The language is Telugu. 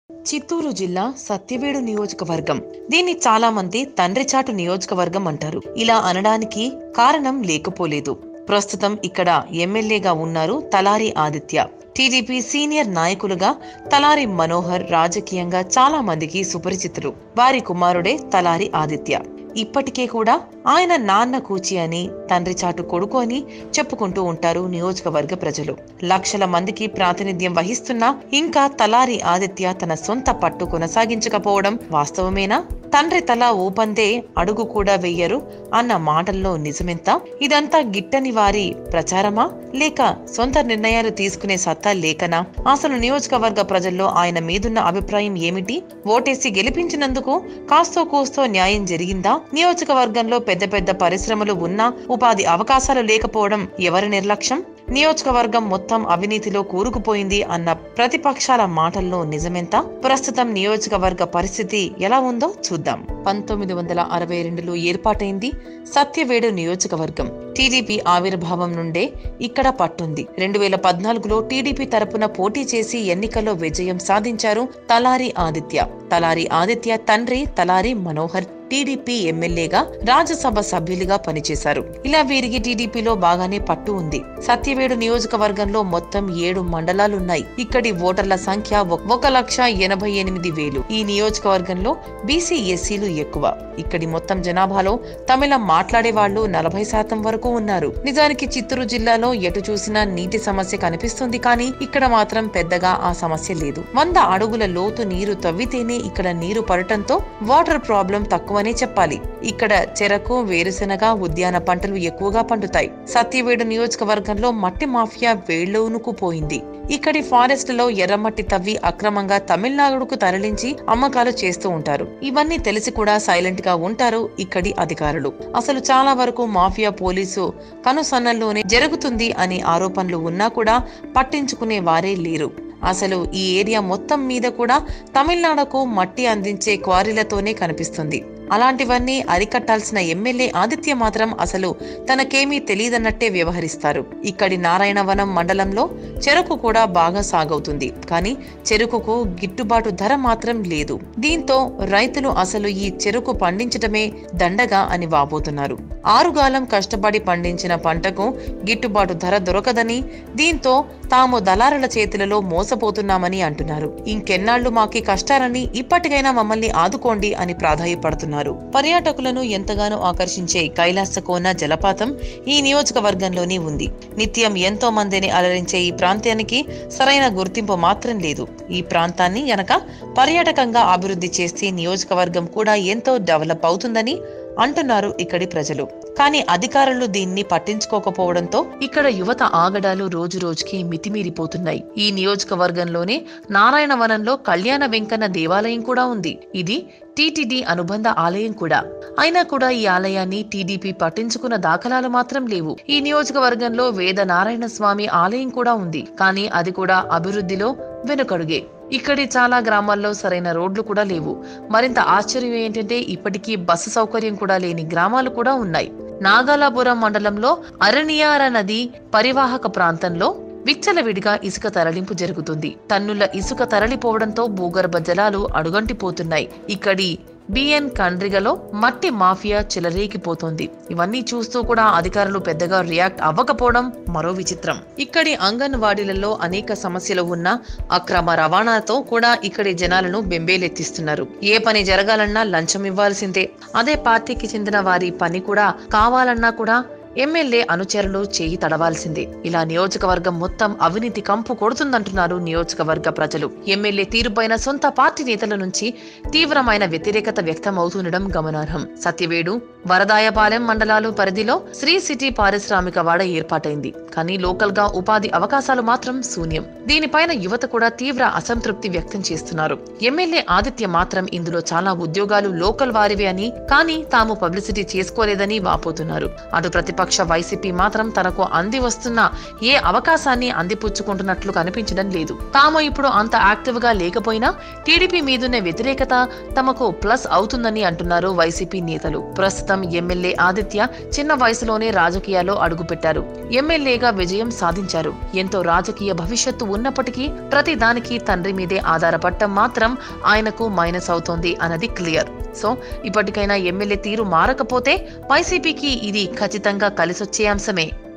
చిత్తూరు జిల్లా సత్యవేడు నియోజకవర్గం దీన్ని చాలా మంది తండ్రిచాటు నియోజకవర్గం అంటారు ఇలా అనడానికి కారణం లేకపోలేదు ప్రస్తుతం ఇక్కడ ఎమ్మెల్యేగా ఉన్నారు తలారి ఆదిత్య టీడీపీ సీనియర్ నాయకులుగా తలారి మనోహర్ రాజకీయంగా చాలా మందికి సుపరిచితులు వారి కుమారుడే తలారి ఆదిత్య ఇప్పటికే కూడా ఆయన నాన్న కూచి అని తండ్రి చాటు కొడుకు అని చెప్పుకుంటూ ఉంటారు నియోజకవర్గ ప్రజలు లక్షల మందికి ప్రాతినిధ్యం వహిస్తున్నా ఇంకా తలారి ఆదిత్య తన సొంత పట్టు కొనసాగించకపోవడం వాస్తవమేనా తండ్రి తల ఊపందే అడుగు కూడా వెయ్యరు అన్న మాటల్లో నిజమెంత ఇదంతా గిట్టని వారి ప్రచారమా లేక సొంత నిర్ణయాలు తీసుకునే సత్తా లేకనా అసలు నియోజకవర్గ ప్రజల్లో ఆయన మీదున్న అభిప్రాయం ఏమిటి ఓటేసి గెలిపించినందుకు కాస్తో కూస్తో న్యాయం జరిగిందా నియోజకవర్గంలో పెద్ద పెద్ద పరిశ్రమలు ఉన్నా ఉపాధి అవకాశాలు లేకపోవడం ఎవరి నిర్లక్ష్యం నియోజకవర్గం మొత్తం అవినీతిలో కూరుకుపోయింది అన్న ప్రతిపక్షాల మాటల్లో నిజమెంత ప్రస్తుతం నియోజకవర్గ పరిస్థితి ఎలా ఉందో చూద్దాం పంతొమ్మిది వందల అరవై రెండులో ఏర్పాటైంది సత్యవేడు నియోజకవర్గం టీడీపీ ఆవిర్భావం నుండే ఇక్కడ పట్టుంది రెండు వేల పద్నాలుగులో టీడీపీ తరపున పోటీ చేసి ఎన్నికల్లో విజయం సాధించారు తలారి ఆదిత్య తలారి ఆదిత్య తండ్రి తలారి మనోహర్ టీడీపీ ఎమ్మెల్యేగా రాజ్యసభ సభ్యులుగా పనిచేశారు ఇలా వీరికి టీడీపీలో బాగానే పట్టు ఉంది సత్యవేడు నియోజకవర్గంలో మొత్తం ఏడు మండలాలున్నాయి ఇక్కడి ఓటర్ల సంఖ్య ఒక- ఒక లక్ష ఎనభై ఎనిమిది వేలు ఈ నియోజకవర్గంలో బీసీ ఎస్సీలు ఎక్కువ ఇక్కడి మొత్తం జనాభాలో తమిళం మాట్లాడే వాళ్ళు నలభై శాతం వరకు ఉన్నారు నిజానికి చిత్తూరు జిల్లాలో ఎటు చూసినా నీటి సమస్య కనిపిస్తుంది కానీ ఇక్కడ మాత్రం పెద్దగా ఆ సమస్య లేదు వంద అడుగుల లోతు నీరు తవ్వితేనే ఇక్కడ నీరు పడటంతో వాటర్ ప్రాబ్లం తక్కువనే చెప్పాలి ఇక్కడ చెరకు వేరుశెనగ ఉద్యాన పంటలు ఎక్కువగా పండుతాయి సత్యవేడు నియోజకవర్గంలో మట్టి మాఫియా వేళ్లోనుకు పోయింది ఇక్కడి ఫారెస్ట్ లో ఎర్రమట్టి తవ్వి అక్రమంగా తమిళనాడుకు తరలించి అమ్మకాలు చేస్తూ ఉంటారు ఇవన్నీ తెలిసి కూడా సైలెంట్ గా ఉంటారు ఇక్కడి అధికారులు అసలు చాలా వరకు మాఫియా పోలీసు కనుసన్నల్లోనే జరుగుతుంది అని ఆరోపణలు ఉన్నా కూడా పట్టించుకునే వారే లేరు అసలు ఈ ఏరియా మొత్తం మీద కూడా తమిళనాడుకు మట్టి అందించే క్వారీలతోనే కనిపిస్తుంది అలాంటివన్నీ అరికట్టాల్సిన ఎమ్మెల్యే ఆదిత్య మాత్రం అసలు తనకేమీ తెలియదన్నట్టే వ్యవహరిస్తారు ఇక్కడి నారాయణవనం మండలంలో చెరకు కూడా బాగా సాగవుతుంది కానీ చెరుకుకు గిట్టుబాటు ధర మాత్రం లేదు దీంతో రైతులు అసలు ఈ చెరుకు పండించటమే దండగా అని వాపోతున్నారు ఆరుగాలం కష్టపడి పండించిన పంటకు గిట్టుబాటు ధర దొరకదని దీంతో తాము దళారుల చేతులలో మోసపోతున్నామని అంటున్నారు ఇంకెన్నాళ్లు మాకి కష్టాలని ఇప్పటికైనా మమ్మల్ని ఆదుకోండి అని ప్రాధాయపడుతున్నారు పర్యాటకులను ఎంతగానో ఆకర్షించే కైలాస కోన జలపాతం ఈ నియోజకవర్గంలోనే ఉంది నిత్యం ఎంతో మందిని అలరించే ఈ ప్రాంతానికి సరైన గుర్తింపు మాత్రం లేదు ఈ ప్రాంతాన్ని గనక పర్యాటకంగా అభివృద్ధి చేస్తే నియోజకవర్గం కూడా ఎంతో డెవలప్ అవుతుందని అంటున్నారు ఇక్కడి ప్రజలు కానీ అధికారులు దీన్ని పట్టించుకోకపోవడంతో ఇక్కడ యువత ఆగడాలు రోజు రోజుకి మితిమీరిపోతున్నాయి ఈ నియోజకవర్గంలోనే నారాయణవనంలో కళ్యాణ వెంకన్న దేవాలయం కూడా ఉంది ఇది టీటీడీ అనుబంధ ఆలయం కూడా అయినా కూడా ఈ ఆలయాన్ని టీడీపీ పట్టించుకున్న దాఖలాలు మాత్రం లేవు ఈ నియోజకవర్గంలో వేద నారాయణ స్వామి ఆలయం కూడా ఉంది కానీ అది కూడా అభివృద్ధిలో వెనుకడుగే ఇక్కడి చాలా గ్రామాల్లో సరైన రోడ్లు కూడా లేవు మరింత ఆశ్చర్యం ఏంటంటే ఇప్పటికీ బస్సు సౌకర్యం కూడా లేని గ్రామాలు కూడా ఉన్నాయి నాగాలాపురం మండలంలో అరణియార నది పరివాహక ప్రాంతంలో విచ్చలవిడిగా ఇసుక తరలింపు జరుగుతుంది టన్నుల ఇసుక తరలిపోవడంతో భూగర్భ జలాలు అడుగంటిపోతున్నాయి ఇక్కడి బిఎన్ కండ్రిగలో మట్టి మాఫియా చెలరేగిపోతోంది ఇవన్నీ చూస్తూ కూడా అధికారులు పెద్దగా రియాక్ట్ అవ్వకపోవడం మరో విచిత్రం ఇక్కడి అంగన్వాడీలలో అనేక సమస్యలు ఉన్న అక్రమ రవాణాతో కూడా ఇక్కడి జనాలను బెంబేలెత్తిస్తున్నారు ఏ పని జరగాలన్నా లంచం ఇవ్వాల్సిందే అదే పార్టీకి చెందిన వారి పని కూడా కావాలన్నా కూడా ఎమ్మెల్యే అనుచరులు చేయి తడవాల్సిందే ఇలా నియోజకవర్గం మొత్తం అవినీతి కంపు కొడుతుందంటున్నారు నియోజకవర్గ ప్రజలు ఎమ్మెల్యే తీరుపైన సొంత పార్టీ నేతల నుంచి తీవ్రమైన వ్యతిరేకత వ్యక్తం అవుతుండడం గమనార్హం సత్యవేడు వరదాయపాలెం మండలాలు పరిధిలో శ్రీ సిటీ పారిశ్రామిక వాడ ఏర్పాటైంది కానీ లోకల్ గా ఉపాధి అవకాశాలు మాత్రం శూన్యం దీనిపైన యువత కూడా తీవ్ర అసంతృప్తి వ్యక్తం చేస్తున్నారు ఎమ్మెల్యే ఆదిత్య మాత్రం ఇందులో చాలా ఉద్యోగాలు లోకల్ వారివే అని కానీ తాము పబ్లిసిటీ చేసుకోలేదని వాపోతున్నారు అటు ప్రతిపక్ష ప్రతిపక్ష వైసీపీ మాత్రం తనకు అంది వస్తున్న ఏ అవకాశాన్ని అందిపుచ్చుకుంటున్నట్లు కనిపించడం లేదు తాము ఇప్పుడు అంత యాక్టివ్ గా లేకపోయినా టీడీపీ మీదున్న వ్యతిరేకత తమకు ప్లస్ అవుతుందని అంటున్నారు వైసీపీ నేతలు ప్రస్తుతం ఎమ్మెల్యే ఆదిత్య చిన్న వయసులోనే రాజకీయాల్లో అడుగుపెట్టారు ఎమ్మెల్యేగా విజయం సాధించారు ఎంతో రాజకీయ భవిష్యత్తు ఉన్నప్పటికీ ప్రతి దానికి తండ్రి మీదే ఆధారపడటం మాత్రం ఆయనకు మైనస్ అవుతోంది అన్నది క్లియర్ సో ఇప్పటికైనా ఎమ్మెల్యే తీరు మారకపోతే వైసీపీకి ఇది ఖచ్చితంగా కలిసొచ్చే అంశమే